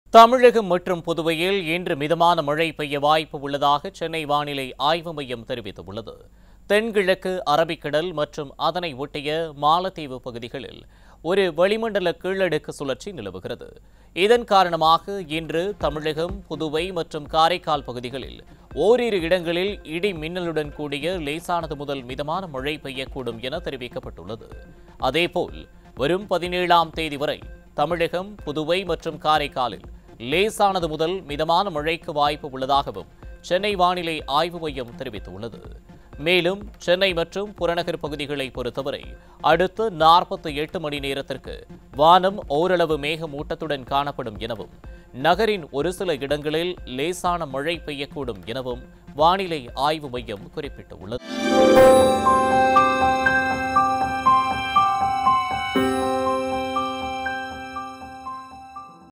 தமிழகம் மற்றும் புதுவையில் இன்று மிதமான மழை பெய்ய வாய்ப்பு உள்ளதாக சென்னை வானிலை ஆய்வு மையம் தெரிவித்துள்ளது தென்கிழக்கு அரபிக்கடல் மற்றும் அதனை ஒட்டிய மாலத்தீவு பகுதிகளில் ஒரு வளிமண்டல கீழடுக்கு சுழற்சி நிலவுகிறது இதன் காரணமாக இன்று தமிழகம் புதுவை மற்றும் காரைக்கால் பகுதிகளில் ஓரிரு இடங்களில் இடி மின்னலுடன் கூடிய லேசானது முதல் மிதமான மழை பெய்யக்கூடும் என தெரிவிக்கப்பட்டுள்ளது அதேபோல் வரும் பதினேழாம் தேதி வரை தமிழகம் புதுவை மற்றும் காரைக்காலில் லேசானது முதல் மிதமான மழைக்கு வாய்ப்பு உள்ளதாகவும் சென்னை வானிலை ஆய்வு மையம் தெரிவித்துள்ளது மேலும் சென்னை மற்றும் புறநகர் பகுதிகளை பொறுத்தவரை அடுத்த நாற்பத்தி எட்டு மணி நேரத்திற்கு வானம் ஓரளவு மேகமூட்டத்துடன் காணப்படும் எனவும் நகரின் ஒரு சில இடங்களில் லேசான மழை பெய்யக்கூடும் எனவும் வானிலை ஆய்வு மையம் குறிப்பிட்டுள்ளது